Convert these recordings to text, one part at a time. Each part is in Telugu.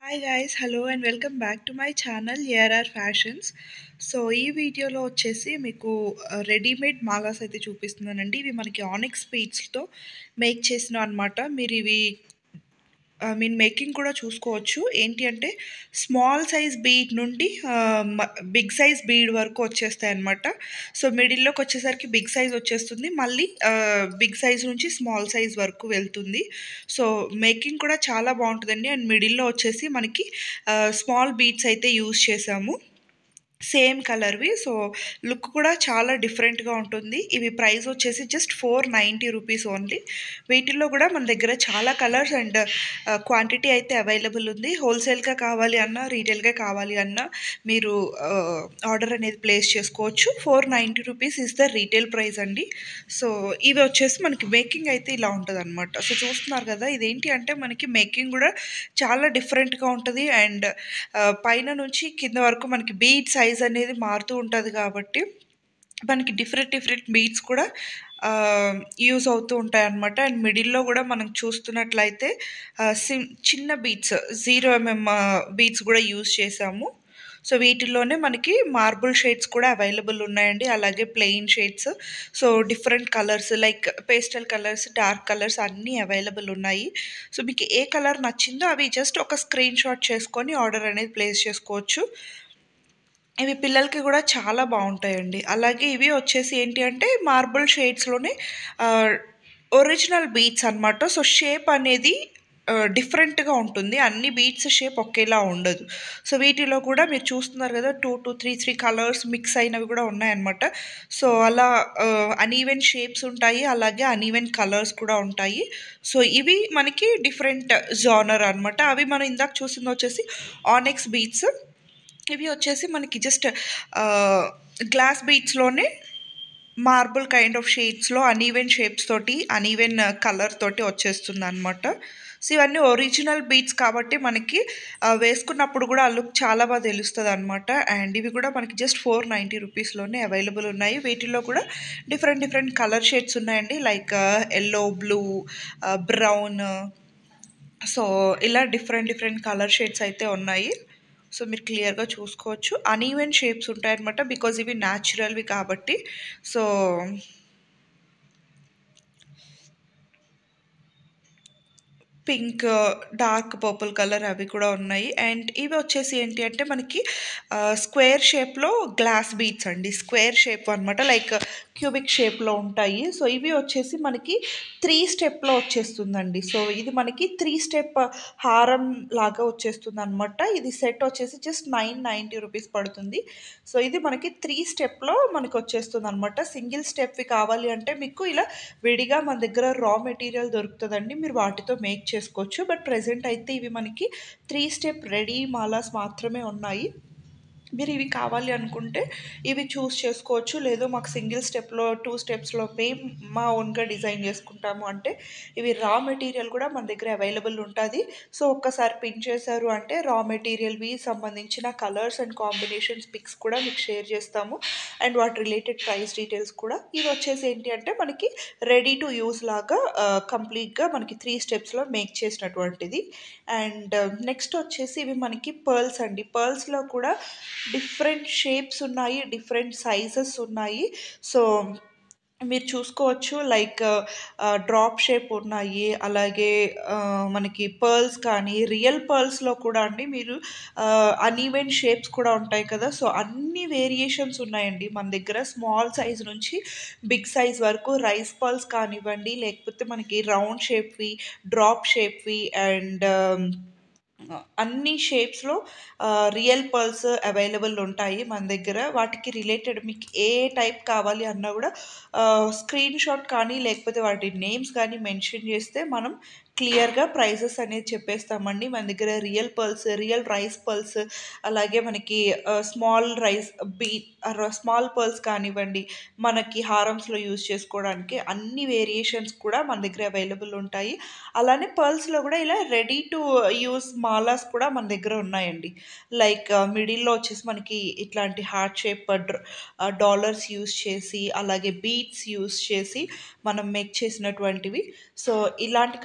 hi guys hello and welcome back to my channel ARR fashions so ఈ వీడియోలో వచ్చేసి మీకు రెడీమేడ్ మాలాస్ అయితే చూపిస్తున్నానండి ఇవి మనకి ఆనిక్స్ బీడ్స్తో మేక్ చేసిన అనమాట మీరు ఇవి మీన్ మేకింగ్ కూడా చూసుకోవచ్చు ఏంటి అంటే స్మాల్ సైజ్ బీడ్ నుండి బిగ్ సైజ్ బీడ్ వరకు వచ్చేస్తాయి అనమాట సో మిడిల్లోకి వచ్చేసరికి బిగ్ సైజ్ వచ్చేస్తుంది మళ్ళీ బిగ్ సైజ్ నుంచి స్మాల్ సైజ్ వరకు వెళ్తుంది సో మేకింగ్ కూడా చాలా బాగుంటుందండి అండ్ మిడిల్లో వచ్చేసి మనకి స్మాల్ బీడ్స్ అయితే యూజ్ చేసాము సేమ్ కలర్వి సో లుక్ కూడా చాలా డిఫరెంట్గా ఉంటుంది ఇవి ప్రైస్ వచ్చేసి just four ninety rupees only వీటిల్లో కూడా మన దగ్గర చాలా కలర్స్ అండ్ క్వాంటిటీ అయితే అవైలబుల్ ఉంది హోల్సేల్గా కావాలి అన్నా రీటైల్గా కావాలి అన్నా మీరు ఆర్డర్ అనేది ప్లేస్ చేసుకోవచ్చు four ninety rupees is the retail price అండి సో ఇవి వచ్చేసి మనకి మేకింగ్ అయితే ఇలా ఉంటుంది అనమాట సో చూస్తున్నారు కదా ఇదేంటి అంటే మనకి మేకింగ్ కూడా చాలా డిఫరెంట్గా ఉంటుంది అండ్ పైన నుంచి కింద వరకు మనకి బీట్ సైజ్ అనేది మారుతూ ఉంటుంది కాబట్టి మనకి డిఫరెంట్ డిఫరెంట్ బీట్స్ కూడా యూజ్ అవుతూ ఉంటాయి అన్నమాట అండ్ మిడిల్లో కూడా మనం చూస్తున్నట్లయితే సిమ్ చిన్న బీట్స్ జీరో ఎంఎం బీట్స్ కూడా యూజ్ చేసాము సో వీటిల్లోనే మనకి మార్బుల్ షేడ్స్ కూడా అవైలబుల్ ఉన్నాయండి అలాగే plain shades so different colours like pastel colours dark colours అన్నీ అవైలబుల్ ఉన్నాయి సో మీకు ఏ కలర్ నచ్చిందో అవి జస్ట్ ఒక స్క్రీన్ షాట్ చేసుకొని ఆర్డర్ అనేది ప్లేస్ చేసుకోవచ్చు ఇవి పిల్లలకి కూడా చాలా బాగుంటాయండి అలాగే ఇవి వచ్చేసి ఏంటి అంటే మార్బుల్ షేడ్స్లోనే ఒరిజినల్ బీట్స్ అనమాట సో షేప్ అనేది డిఫరెంట్గా ఉంటుంది అన్ని బీట్స్ షేప్ ఒకేలా ఉండదు సో వీటిలో కూడా మీరు చూస్తున్నారు కదా two two three three colours mix అయినవి కూడా ఉన్నాయన్నమాట సో అలా అన్ఈవెన్ షేప్స్ ఉంటాయి అలాగే అన్ఈవెన్ కలర్స్ కూడా ఉంటాయి సో ఇవి మనకి డిఫరెంట్ జానర్ అనమాట అవి మనం ఇందాక చూసింది వచ్చేసి ఆనెక్స్ బీట్స్ ఇవి వచ్చేసి మనకి జస్ట్ గ్లాస్ బీట్స్లోనే మార్బుల్ కైండ్ ఆఫ్ షేడ్స్లో అన్ఈవెన్ షేప్స్ తోటి అన్ఈవెన్ కలర్ తోటి వచ్చేస్తుంది అనమాట సో ఇవన్నీ ఒరిజినల్ బీట్స్ కాబట్టి మనకి వేసుకున్నప్పుడు కూడా ఆ లుక్ చాలా బాగా తెలుస్తుంది అనమాట అండ్ ఇవి కూడా మనకి జస్ట్ ఫోర్ నైంటీ రూపీస్లోనే అవైలబుల్ ఉన్నాయి వీటిలో కూడా డిఫరెంట్ డిఫరెంట్ కలర్ షేడ్స్ ఉన్నాయండి like yellow blue brown so ఇలా డిఫరెంట్ డిఫరెంట్ కలర్ షేడ్స్ అయితే ఉన్నాయి సో మీరు క్లియర్గా చూసుకోవచ్చు అన్ఈవెన్ షేప్స్ ఉంటాయన్నమాట బికాజ్ ఇవి న్యాచురల్వి కాబట్టి so pink dark purple colour అవి కూడా ఉన్నాయి అండ్ ఇవి వచ్చేసి ఏంటి అంటే మనకి స్క్వేర్ షేప్లో గ్లాస్ బీట్స్ అండి స్క్వేర్ షేప్ అనమాట లైక్ క్యూబిక్ షేప్లో ఉంటాయి సో ఇవి వచ్చేసి మనకి త్రీ స్టెప్లో వచ్చేస్తుందండి సో ఇది మనకి త్రీ స్టెప్ హారం లాగా వచ్చేస్తుంది అనమాట ఇది సెట్ వచ్చేసి జస్ట్ నైన్ నైంటీ రూపీస్ పడుతుంది సో ఇది మనకి త్రీ స్టెప్లో మనకి వచ్చేస్తుంది అనమాట సింగిల్ స్టెప్వి కావాలి అంటే మీకు ఇలా విడిగా మన దగ్గర రా మెటీరియల్ దొరుకుతుందండి మీరు వాటితో మేక్ చేసుకోవచ్చు బట్ ప్రజెంట్ అయితే ఇవి మనకి త్రీ స్టెప్ రెడీ మాలాస్ మాత్రమే ఉన్నాయి మీరు ఇవి కావాలి అనుకుంటే ఇవి చూస్ చేసుకోవచ్చు లేదు మాకు సింగిల్ స్టెప్లో టూ స్టెప్స్లో మేము మా ఓన్గా డిజైన్ చేసుకుంటాము అంటే ఇవి రా మెటీరియల్ కూడా మన దగ్గర అవైలబుల్ ఉంటుంది సో ఒక్కసారి పిన్ చేశారు అంటే రా మెటీరియల్వి సంబంధించిన కలర్స్ అండ్ కాంబినేషన్స్ పిక్స్ కూడా మీకు షేర్ చేస్తాము అండ్ వాటి రిలేటెడ్ ప్రైస్ డీటెయిల్స్ కూడా ఇవి వచ్చేసి ఏంటి అంటే మనకి రెడీ టు యూస్ లాగా కంప్లీట్గా మనకి త్రీ స్టెప్స్లో మేక్ చేసినటువంటిది అండ్ నెక్స్ట్ వచ్చేసి ఇవి మనకి పర్ల్స్ అండి పర్ల్స్లో కూడా డిఫరెంట్ షేప్స్ ఉన్నాయి డిఫరెంట్ సైజెస్ ఉన్నాయి సో మీరు చూసుకోవచ్చు లైక్ డ్రాప్ షేప్ ఉన్నాయి అలాగే మనకి పర్ల్స్ కానీ రియల్ పర్ల్స్లో కూడా అండి మీరు అన్ఈవెన్ షేప్స్ కూడా ఉంటాయి కదా సో అన్ని వేరియేషన్స్ ఉన్నాయండి మన దగ్గర స్మాల్ సైజ్ నుంచి బిగ్ సైజ్ వరకు రైస్ పర్ల్స్ కానివ్వండి లేకపోతే మనకి రౌండ్ షేప్వి డ్రాప్ షేప్వి అండ్ అన్ని షేప్స్లో రియల్ పర్ల్స్ అవైలబుల్ ఉంటాయి మన దగ్గర వాటికి రిలేటెడ్ మీకు ఏ టైప్ కావాలి అన్నా కూడా స్క్రీన్ షాట్ కానీ లేకపోతే వాటి నేమ్స్ కానీ మెన్షన్ చేస్తే మనం క్లియర్గా ప్రైజెస్ అనేది చెప్పేస్తామండి మన దగ్గర real pearls real rice pearls అలాగే మనకి స్మాల్ రైస్ బీ స్మాల్ పర్ల్స్ కానివ్వండి మనకి హారమ్స్లో యూజ్ చేసుకోవడానికి అన్ని వేరియేషన్స్ కూడా మన దగ్గర అవైలబుల్ ఉంటాయి అలానే పర్ల్స్లో కూడా ఇలా రెడీ టు యూస్ మాలాస్ కూడా మన దగ్గర ఉన్నాయండి లైక్ మిడిల్లో వచ్చేసి మనకి ఇట్లాంటి హార్ట్ షేప్ డాలర్స్ యూస్ చేసి అలాగే బీట్స్ యూస్ చేసి మనం మేక్ చేసినటువంటివి సో ఇలాంటి కలెక్షన్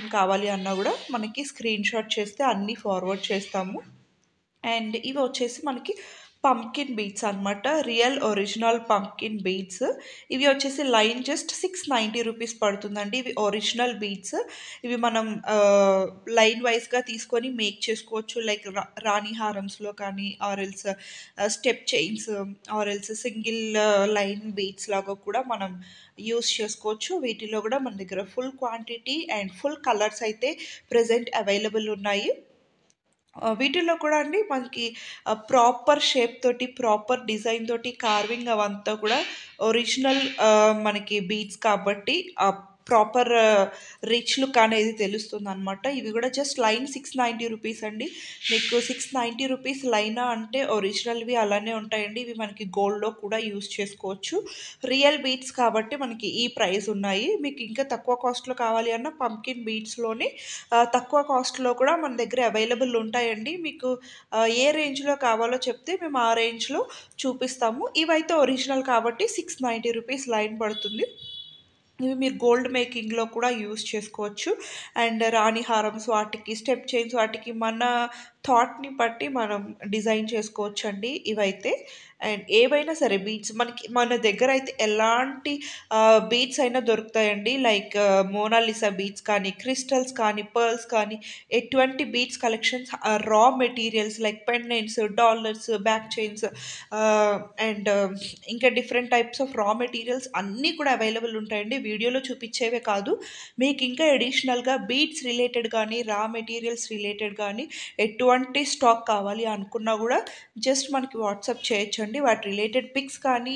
లైన్ కావాలి అన్నా కూడా మనకి స్క్రీన్ షాట్ చేస్తే అన్నీ ఫార్వర్డ్ చేస్తాము అండ్ ఇవి వచ్చేసి మనకి పంకిన్ బీట్స్ అనమాట రియల్ ఒరిజినల్ పంకిన్ బీట్స్ ఇవి వచ్చేసి line just six ninety rupees పడుతుందండి ఇవి ఒరిజినల్ బీట్స్ ఇవి మనం లైన్ వైజ్గా తీసుకొని మేక్ చేసుకోవచ్చు లైక్ రాణి హారమ్స్లో కానీ ఆరెల్స్ స్టెప్ చైన్స్ ఆరెల్స్ సింగిల్ లైన్ బీట్స్ లాగా కూడా మనం యూస్ చేసుకోవచ్చు వీటిలో కూడా మన దగ్గర full quantity and full colours అయితే ప్రజెంట్ అవైలబుల్ ఉన్నాయి వీటిల్లో కూడా అండి మనకి ప్రాపర్ షేప్ తోటి ప్రాపర్ డిజైన్ తోటి కార్వింగ్ అవంతా కూడా ఒరిజినల్ మనకి బీట్స్ కాబట్టి ప్రాపర్ రిచ్ లుక్ అనేది తెలుస్తుంది అనమాట ఇవి కూడా just line six ninety rupees అండి మీకు సిక్స్ నైంటీ రూపీస్ లైనా అంటే ఒరిజినల్వి అలానే ఉంటాయండి ఇవి మనకి గోల్డ్లో కూడా యూస్ చేసుకోవచ్చు రియల్ బీట్స్ కాబట్టి మనకి ఈ ప్రైస్ ఉన్నాయి మీకు ఇంకా తక్కువ కాస్ట్లో కావాలి అన్న పంకిన్ బీట్స్లోనే తక్కువ కాస్ట్లో కూడా మన దగ్గర అవైలబుల్ ఉంటాయండి మీకు ఏ రేంజ్లో కావాలో చెప్తే మేము ఆ రేంజ్లో చూపిస్తాము ఇవైతే ఒరిజినల్ కాబట్టి సిక్స్ నైంటీ రూపీస్ లైన్ పడుతుంది ఇవి మీరు గోల్డ్ మేకింగ్లో కూడా యూస్ చేసుకోవచ్చు అండ్ రాణి హారమ్స్ వాటికి స్టెప్ చైన్స్ వాటికి మన థాట్ని బట్టి మనం డిజైన్ చేసుకోవచ్చు అండి ఇవైతే అండ్ ఏవైనా సరే బీట్స్ మనకి మన దగ్గర అయితే ఎలాంటి బీట్స్ అయినా దొరుకుతాయండి లైక్ మోనాలిసా బీట్స్ కానీ క్రిస్టల్స్ కానీ పర్ల్స్ కానీ ఎటువంటి beads collections raw materials like pendants dollars back chains and ఇంకా different types of raw materials అన్నీ కూడా అవైలబుల్ ఉంటాయండి వీడియోలో చూపించేవే కాదు మీకు ఇంకా ఎడిషనల్గా బీట్స్ రిలేటెడ్ కానీ రా మెటీరియల్స్ రిలేటెడ్ కానీ ఎటువంటి స్టాక్ కావాలి అనుకున్నా కూడా జస్ట్ మనకి వాట్సాప్ చేయొచ్చండి వాటి రిలేటెడ్ పిక్స్ కానీ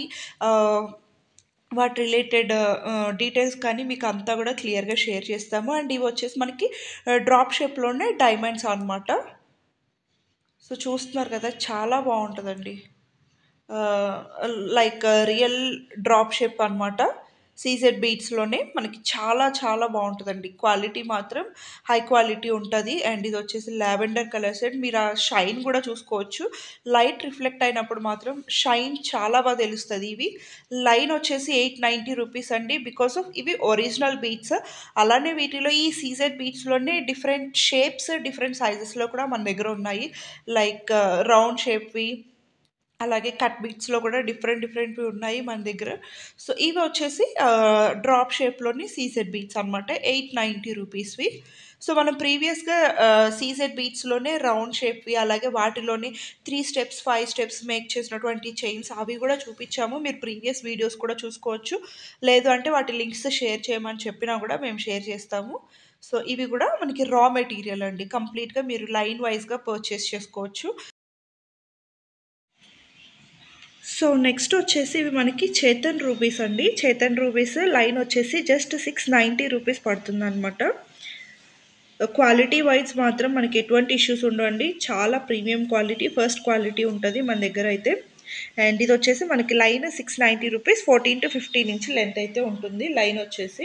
వాటి రిలేటెడ్ డీటెయిల్స్ కానీ మీకు అంతా కూడా క్లియర్గా షేర్ చేస్తాము అండ్ ఇవి వచ్చేసి మనకి డ్రాప్ షేప్లోనే డైమండ్స్ అనమాట సో చూస్తున్నారు కదా చాలా బాగుంటుందండి లైక్ రియల్ డ్రాప్ షేప్ అనమాట సీజెడ్ బీట్స్లోనే మనకి చాలా చాలా బాగుంటుందండి క్వాలిటీ మాత్రం హై క్వాలిటీ ఉంటుంది అండ్ ఇది వచ్చేసి లావెండర్ కలర్ సెట్ మీరు ఆ షైన్ కూడా చూసుకోవచ్చు లైట్ రిఫ్లెక్ట్ అయినప్పుడు మాత్రం షైన్ చాలా బాగా తెలుస్తుంది ఇవి లైన్ వచ్చేసి ఎయిట్ నైంటీ రూపీస్ అండి బికాస్ ఆఫ్ ఇవి ఒరిజినల్ బీట్స్ అలానే వీటిలో ఈ సీజెడ్ బీట్స్లోనే డిఫరెంట్ షేప్స్ డిఫరెంట్ సైజెస్లో కూడా మన దగ్గర ఉన్నాయి లైక్ రౌండ్ షేప్వి అలాగే కట్ బీట్స్లో కూడా డిఫరెంట్ డిఫరెంట్వి ఉన్నాయి మన దగ్గర సో ఇవి వచ్చేసి డ్రాప్ షేప్లోని సీసెడ్ బీట్స్ అనమాట ఎయిట్ నైంటీ రూపీస్వి సో మనం ప్రీవియస్గా సీసెడ్ బీట్స్లోనే రౌండ్ షేప్వి అలాగే వాటిలోనే three steps five steps make చేసినటువంటి చైన్స్ అవి కూడా చూపించాము మీరు ప్రీవియస్ వీడియోస్ కూడా చూసుకోవచ్చు లేదు అంటే వాటి లింక్స్ షేర్ చేయమని చెప్పినా కూడా మేము షేర్ చేస్తాము సో ఇవి కూడా మనకి రా మెటీరియల్ అండి కంప్లీట్గా మీరు లైన్ వైజ్గా పర్చేస్ చేసుకోవచ్చు సో నెక్స్ట్ వచ్చేసి ఇవి మనకి చేతన్ రూపీస్ అండి చేతన్ రూపీస్ లైన్ వచ్చేసి జస్ట్ సిక్స్ నైంటీ రూపీస్ పడుతుంది అనమాట క్వాలిటీ వైజ్ మాత్రం మనకి ఎటువంటి ఇష్యూస్ ఉండవండి చాలా ప్రీమియం క్వాలిటీ ఫస్ట్ క్వాలిటీ ఉంటుంది మన దగ్గర అయితే అండ్ ఇది వచ్చేసి మనకి line six ninety rupees fourteen to fifteen inch length అయితే ఉంటుంది లైన్ వచ్చేసి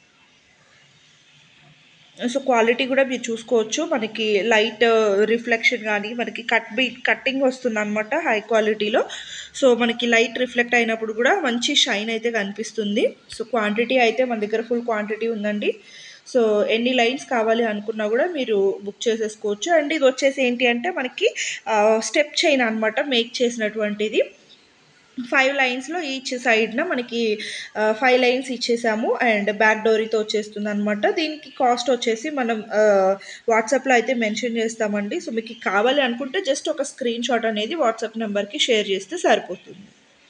సో క్వాలిటీ కూడా మీరు చూసుకోవచ్చు మనకి లైట్ రిఫ్లెక్షన్ కానీ మనకి కట్ బీ కట్టింగ్ వస్తుంది అనమాట హై క్వాలిటీలో సో మనకి లైట్ రిఫ్లెక్ట్ అయినప్పుడు కూడా మంచి షైన్ అయితే కనిపిస్తుంది సో క్వాంటిటీ అయితే మన దగ్గర ఫుల్ క్వాంటిటీ ఉందండి సో ఎన్ని లైన్స్ కావాలి అనుకున్నా కూడా మీరు బుక్ చేసేసుకోవచ్చు అండ్ ఇది వచ్చేసి ఏంటి అంటే మనకి స్టెప్ చైన్ అనమాట మేక్ చేసినటువంటిది ఫైవ్ లైన్స్లో ఈచ్ సైడ్న మనకి ఫైవ్ లైన్స్ ఇచ్చేసాము అండ్ బ్యాక్ డోరీతో వచ్చేస్తుంది అనమాట దీనికి కాస్ట్ వచ్చేసి మనం వాట్సాప్లో అయితే మెన్షన్ చేస్తామండి సో మీకు కావాలి అనుకుంటే జస్ట్ ఒక స్క్రీన్ షాట్ అనేది వాట్సాప్ నెంబర్కి షేర్ చేస్తే సరిపోతుంది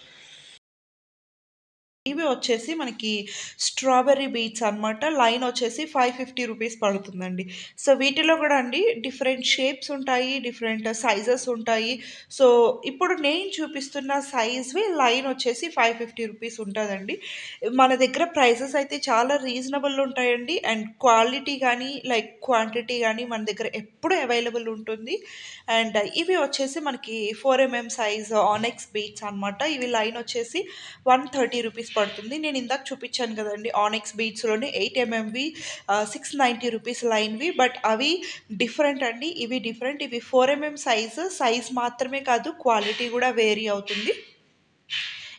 ఇవి వచ్చేసి మనకి స్ట్రాబెర్రీ బీట్స్ అనమాట లైన్ వచ్చేసి ఫైవ్ ఫిఫ్టీ రూపీస్ పడుతుందండి సో వీటిలో కూడా అండి డిఫరెంట్ షేప్స్ ఉంటాయి డిఫరెంట్ సైజెస్ ఉంటాయి సో ఇప్పుడు నేను చూపిస్తున్న సైజ్వి లైన్ వచ్చేసి ఫైవ్ ఫిఫ్టీ రూపీస్ ఉంటుందండి మన దగ్గర ప్రైసెస్ అయితే చాలా రీజనబుల్ ఉంటాయండి అండ్ క్వాలిటీ కానీ లైక్ క్వాంటిటీ కానీ మన దగ్గర ఎప్పుడు అవైలబుల్ ఉంటుంది అండ్ ఇవి వచ్చేసి మనకి four mm size onyx beads అనమాట ఇవి లైన్ వచ్చేసి వన్ థర్టీ రూపీస్ పడుతుంది నేను ఇందాక చూపించాను కదండి ఆనెక్స్ బీట్స్లోనే ఎయిట్ ఎంఎంవి సిక్స్ నైంటీ రూపీస్ లైన్వి బట్ అవి డిఫరెంట్ అండి ఇవి డిఫరెంట్ ఇవి ఫోర్ ఎంఎం సైజ్ సైజ్ మాత్రమే కాదు క్వాలిటీ కూడా వేరీ అవుతుంది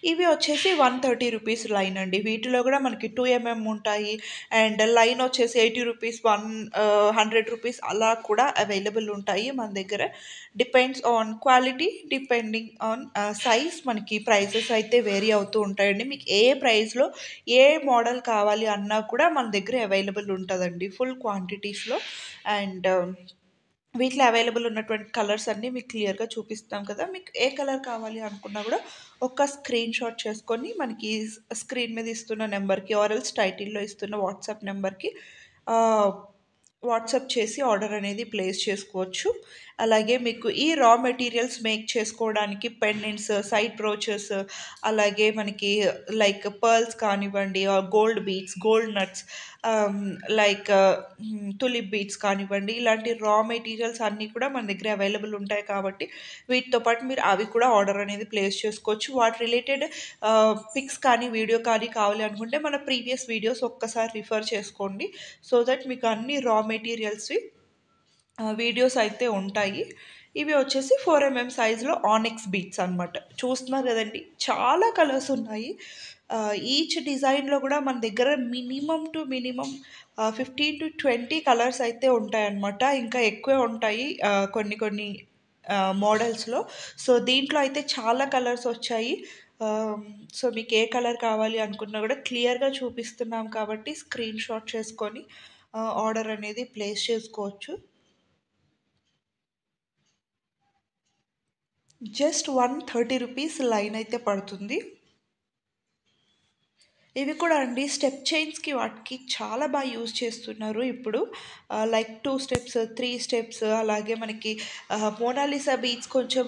ఇవి వచ్చేసి వన్ థర్టీ రూపీస్ లైన్ అండి వీటిలో కూడా మనకి టూ ఎంఎం ఉంటాయి అండ్ లైన్ వచ్చేసి eighty rupees one hundred rupees అలా కూడా అవైలబుల్ ఉంటాయి మన దగ్గర depends on quality depending on size మనకి ప్రైసెస్ అయితే వేరీ అవుతూ ఉంటాయండి మీకు ఏ ప్రైస్లో ఏ మోడల్ కావాలి అన్నా కూడా మన దగ్గర అవైలబుల్ ఉంటుందండి ఫుల్ క్వాంటిటీస్లో అండ్ వీటిలో అవైలబుల్ ఉన్నటువంటి కలర్స్ అన్నీ మీకు క్లియర్గా చూపిస్తాం కదా మీకు ఏ కలర్ కావాలి అనుకున్నా కూడా ఒక స్క్రీన్ షాట్ చేసుకొని మనకి స్క్రీన్ మీద ఇస్తున్న నెంబర్కి ఆర్ఎల్స్ టైటిల్లో ఇస్తున్న వాట్సాప్ నెంబర్కి వాట్సాప్ చేసి ఆర్డర్ అనేది ప్లేస్ చేసుకోవచ్చు అలాగే మీకు ఈ రా మెటీరియల్స్ మేక్ చేసుకోవడానికి పెండెంట్స్ సైడ్ బ్రోచెస్ అలాగే మనకి లైక్ పర్ల్స్ కానివ్వండి gold beads gold nuts like tulip beads కానివ్వండి ఇలాంటి రా మెటీరియల్స్ అన్నీ కూడా మన దగ్గర అవైలబుల్ ఉంటాయి కాబట్టి వీటితో పాటు మీరు అవి కూడా ఆర్డర్ అనేది ప్లేస్ చేసుకోవచ్చు వాటి రిలేటెడ్ పిక్స్ కానీ వీడియో కానీ కావాలి అనుకుంటే మన ప్రీవియస్ వీడియోస్ ఒక్కసారి రిఫర్ చేసుకోండి సో దట్ మీకు అన్ని రా మెటీరియల్స్వి వీడియోస్ అయితే ఉంటాయి ఇవి వచ్చేసి ఫోర్ ఎంఎం సైజులో ఆనిక్స్ బీట్స్ అనమాట చూస్తున్నారు కదండి చాలా కలర్స్ ఉన్నాయి ఈచ్ డిజైన్లో కూడా మన దగ్గర minimum to minimum fifteen to twenty colours అయితే ఉంటాయన్నమాట ఇంకా ఎక్కువే ఉంటాయి కొన్ని కొన్ని మోడల్స్లో సో దీంట్లో అయితే చాలా కలర్స్ వచ్చాయి సో మీకు ఏ కలర్ కావాలి అనుకున్నా కూడా క్లియర్గా చూపిస్తున్నాం కాబట్టి స్క్రీన్ షాట్ చేసుకొని ఆర్డర్ అనేది ప్లేస్ చేసుకోవచ్చు just one thirty rupees line అయితే పడుతుంది ఇవి కూడా అండి స్టెప్ చైన్స్కి వాటికి చాలా బాగా యూజ్ చేస్తున్నారు ఇప్పుడు like two steps three steps అలాగే మనకి మోనాలిసా బీట్స్ కొంచెం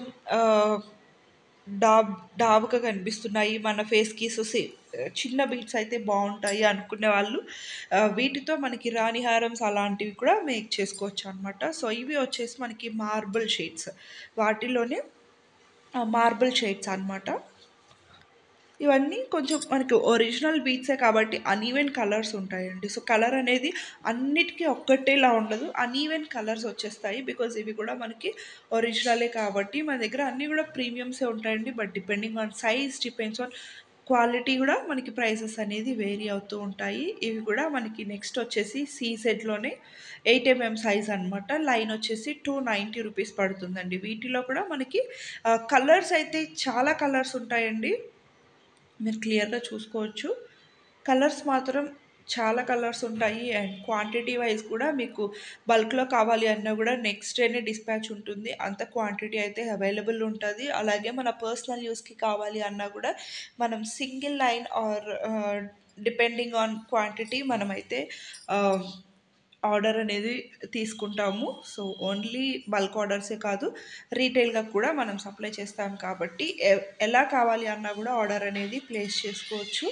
డాబ్ డాబ్గా కనిపిస్తున్నాయి మన ఫేస్కి సో చిన్న బీట్స్ అయితే బాగుంటాయి అనుకునే వాళ్ళు వీటితో మనకి రాణిహారమ్స్ అలాంటివి కూడా మేక్ చేసుకోవచ్చు అనమాట సో ఇవి వచ్చేసి మనకి మార్బుల్ షేడ్స్ వాటిలోనే మార్బుల్ షేడ్స్ అనమాట ఇవన్నీ కొంచెం మనకి ఒరిజినల్ బీట్సే కాబట్టి అన్ఈవెన్ కలర్స్ ఉంటాయండి సో కలర్ అనేది అన్నిటికీ ఒక్కటేలా ఉండదు అన్ఈవెన్ కలర్స్ వచ్చేస్తాయి బికాజ్ ఇవి కూడా మనకి ఒరిజినలే కాబట్టి మన దగ్గర అన్నీ కూడా ప్రీమియమ్సే ఉంటాయండి but depending on size depends on quality కూడా మనకి ప్రైసెస్ అనేది వేరీ అవుతూ ఉంటాయి ఇవి కూడా మనకి నెక్స్ట్ వచ్చేసి సీ సెట్లోనే ఎయిట్ ఎంఎం సైజ్ అనమాట లైన్ వచ్చేసి టూ నైంటీ రూపీస్ పడుతుందండి వీటిలో కూడా మనకి కలర్స్ అయితే చాలా కలర్స్ ఉంటాయండి మీరు క్లియర్గా చూసుకోవచ్చు కలర్స్ మాత్రం చాలా కలర్స్ ఉంటాయి అండ్ క్వాంటిటీ వైజ్ కూడా మీకు బల్క్లో కావాలి అన్నా కూడా నెక్స్ట్ డేనే డిస్పాచ్ ఉంటుంది అంత క్వాంటిటీ అయితే అవైలబుల్ ఉంటుంది అలాగే మన పర్సనల్ యూస్కి కావాలి అన్నా కూడా మనం single line or depending on quantity మనమైతే ఆర్డర్ అనేది తీసుకుంటాము సో ఓన్లీ బల్క్ ఆర్డర్సే కాదు రీటైల్గా కూడా మనం సప్లై చేస్తాం కాబట్టి ఎలా కావాలి అన్నా కూడా ఆర్డర్ అనేది ప్లేస్ చేసుకోవచ్చు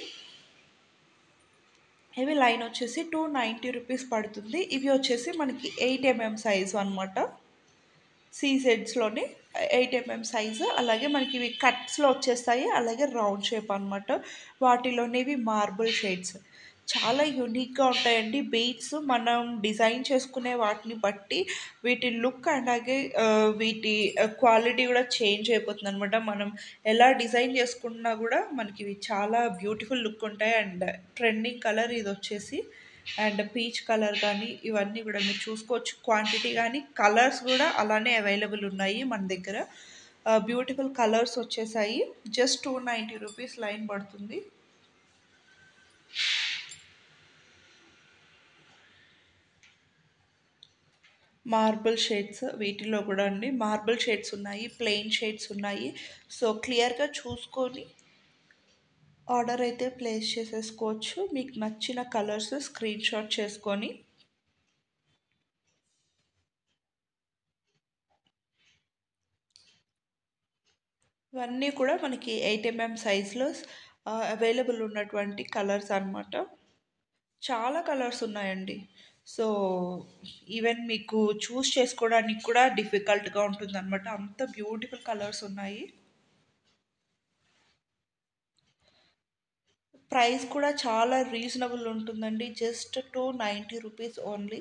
ఇవి లైన్ వచ్చేసి టూ నైంటీ రూపీస్ పడుతుంది ఇవి వచ్చేసి మనకి ఎయిట్ ఎంఎం సైజు అనమాట సీజెడ్స్లోనే ఎయిట్ ఎంఎం సైజు అలాగే మనకి ఇవి కట్స్లో వచ్చేస్తాయి అలాగే రౌండ్ షేప్ అనమాట వాటిలోనే ఇవి మార్బుల్ షేడ్స్ చాలా యూనిక్గా ఉంటాయండి బీట్స్ మనం డిజైన్ చేసుకునే వాటిని బట్టి వీటి లుక్ అలాగే వీటి క్వాలిటీ కూడా చేంజ్ అయిపోతుంది అనమాట మనం ఎలా డిజైన్ చేసుకున్నా కూడా మనకి ఇవి చాలా బ్యూటిఫుల్ లుక్ ఉంటాయి అండ్ ట్రెండింగ్ కలర్ ఇది వచ్చేసి అండ్ పీచ్ కలర్ కానీ ఇవన్నీ కూడా మీరు చూసుకోవచ్చు క్వాంటిటీ కానీ కలర్స్ కూడా అలానే అవైలబుల్ ఉన్నాయి మన దగ్గర బ్యూటిఫుల్ కలర్స్ వచ్చేసాయి just two ninety rupees line పడుతుంది మార్బుల్ షేడ్స్ వీటిలో కూడా అండి మార్బుల్ షేడ్స్ ఉన్నాయి ప్లెయిన్ షేడ్స్ ఉన్నాయి సో క్లియర్గా చూసుకొని ఆర్డర్ అయితే ప్లేస్ చేసేసుకోవచ్చు మీకు నచ్చిన కలర్స్ స్క్రీన్ షాట్ చేసుకొని ఇవన్నీ కూడా మనకి ఎయిట్ ఎంఎం సైజ్లో అవైలబుల్ ఉన్నటువంటి కలర్స్ అనమాట చాలా కలర్స్ ఉన్నాయండి సో ఈవెన్ మీకు చూస్ చేసుకోవడానికి కూడా డిఫికల్ట్గా ఉంటుంది అనమాట అంత బ్యూటిఫుల్ కలర్స్ ఉన్నాయి ప్రైస్ కూడా చాలా రీజనబుల్ ఉంటుందండి just two ninety rupees only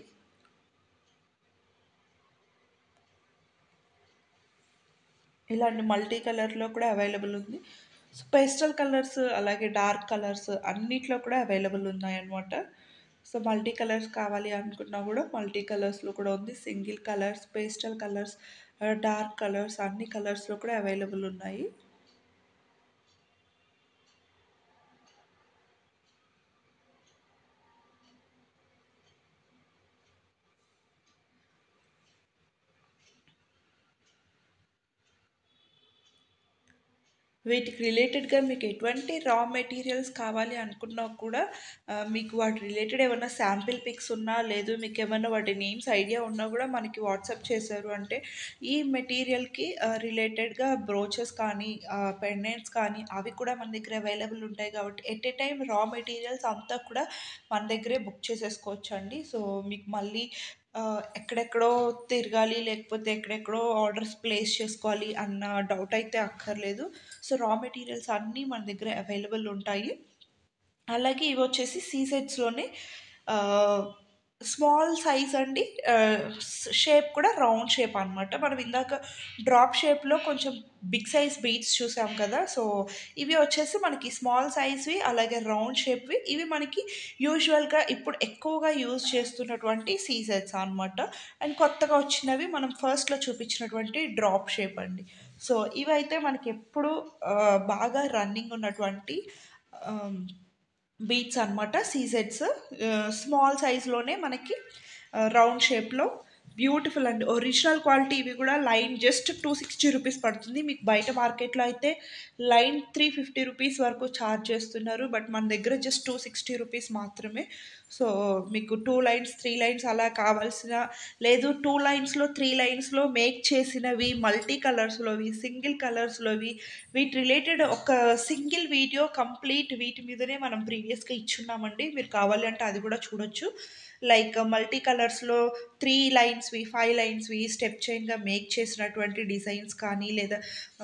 ఇలాంటి మల్టీ కలర్లో కూడా అవైలబుల్ ఉంది సో పేస్టల్ కలర్స్ అలాగే డార్క్ కలర్స్ అన్నిట్లో కూడా అవైలబుల్ ఉన్నాయన్నమాట సో మల్టీ కలర్స్ కావాలి అనుకున్నా కూడా మల్టీ కలర్స్లో కూడా ఉంది single colours pastel colours dark colours అన్ని కలర్స్లో కూడా అవైలబుల్ ఉన్నాయి వీటికి రిలేటెడ్గా మీకు ఎటువంటి రా మెటీరియల్స్ కావాలి అనుకున్నా కూడా ఆ, మీకు వాటి రిలేటెడ్ ఏమైనా శాంపిల్ పిక్స్ ఉన్నా లేదు మీకు ఏమైనా వాటి నేమ్స్ ఐడియా ఉన్నా కూడా మనకి వాట్సాప్ చేశారు అంటే ఈ మెటీరియల్కి రిలేటెడ్గా బ్రోచెస్ కానీ పెండెంట్స్ కానీ అవి కూడా మన దగ్గర అవైలబుల్ ఉంటాయి కాబట్టి at a time raw materials అంతా కూడా మన దగ్గరే బుక్ చేసేసుకోవచ్చు అండి సో మీకు మళ్ళీ ఆ, ఎక్కడెక్కడో తిరగాలి లేకపోతే ఎక్కడెక్కడో ఆర్డర్స్ ప్లేస్ చేసుకోవాలి అన్న డౌట్ అయితే అక్కర్లేదు సో రా మెటీరియల్స్ అన్నీ మన దగ్గర అవైలబుల్ ఉంటాయి అలాగే ఇవి వచ్చేసి సీ సెట్స్లోనే స్మాల్ సైజ్ అండి షేప్ కూడా రౌండ్ షేప్ అనమాట మనం ఇందాక డ్రాప్ షేప్లో కొంచెం బిగ్ సైజ్ బీట్స్ చూసాం కదా సో ఇవి వచ్చేసి మనకి స్మాల్ సైజ్వి అలాగే రౌండ్ షేప్వి ఇవి మనకి యూజువల్గా ఇప్పుడు ఎక్కువగా యూజ్ చేస్తున్నటువంటి సీజెట్స్ అనమాట అండ్ కొత్తగా వచ్చినవి మనం ఫస్ట్లో చూపించినటువంటి డ్రాప్ షేప్ అండి సో ఇవైతే మనకి ఎప్పుడు ఆ, బాగా రన్నింగ్ ఉన్నటువంటి బీట్స్ అనమాట సీజెట్స్ స్మాల్ సైజ్లోనే మనకి రౌండ్ షేప్లో బ్యూటిఫుల్ అండి ఒరిజినల్ క్వాలిటీ ఇవి కూడా line just two sixty rupees పడుతుంది మీకు బయట మార్కెట్లో అయితే లైన్ త్రీ ఫిఫ్టీ రూపీస్ వరకు ఛార్జ్ చేస్తున్నారు బట్ మన దగ్గర జస్ట్ టూ సిక్స్టీ రూపీస్ మాత్రమే సో మీకు టూ లైన్స్ త్రీ లైన్స్ అలా కావాల్సిన లేదు టూ లైన్స్లో త్రీ లైన్స్లో మేక్ చేసినవి మల్టీ కలర్స్లోవి సింగిల్ కలర్స్లోవి వీటి రిలేటెడ్ ఒక సింగిల్ వీడియో కంప్లీట్ వీటి మీదనే మనం ప్రీవియస్గా ఇచ్చున్నామండి మీరు కావాలి అంటే అది కూడా చూడొచ్చు లైక్ మల్టీ కలర్స్లో త్రీ లైన్స్వి ఫైవ్ లైన్స్వి స్టెప్ చైన్గా మేక్ చేసినటువంటి డిజైన్స్ కానీ లేదా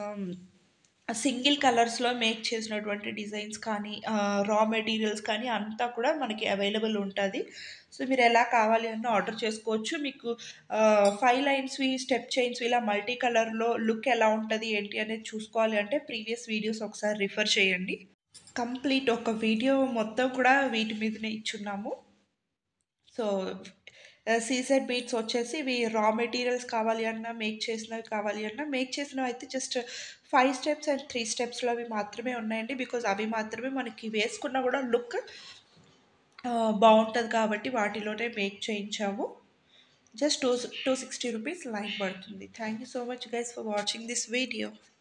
సింగిల్ కలర్స్లో మేక్ చేసినటువంటి డిజైన్స్ కానీ రా మెటీరియల్స్ కానీ అంతా కూడా మనకి అవైలబుల్ ఉంటుంది సో మీరు ఎలా కావాలి అన్న ఆర్డర్ చేసుకోవచ్చు మీకు ఫైవ్ లైన్స్వి స్టెప్ చైన్స్వి ఇలా మల్టీ కలర్లో లుక్ ఎలా ఉంటుంది ఏంటి అనేది చూసుకోవాలి అంటే ప్రీవియస్ వీడియోస్ ఒకసారి రిఫర్ చేయండి కంప్లీట్ ఒక వీడియో మొత్తం కూడా వీటి మీదనే ఇచ్చున్నాము సో సీసెడ్ బీట్స్ వచ్చేసి ఇవి రా మెటీరియల్స్ కావాలి అన్నా మేక్ చేసినవి కావాలి అన్నా మేక్ చేసినవి అయితే just five steps and three స్టెప్స్లో అవి మాత్రమే ఉన్నాయండి బికాజ్ అవి మాత్రమే మనకి వేసుకున్నా కూడా లుక్ బాగుంటుంది కాబట్టి వాటిలోనే మేక్ చేయించాము just two two sixty rupees line పడుతుంది thank you so much guys for watching this video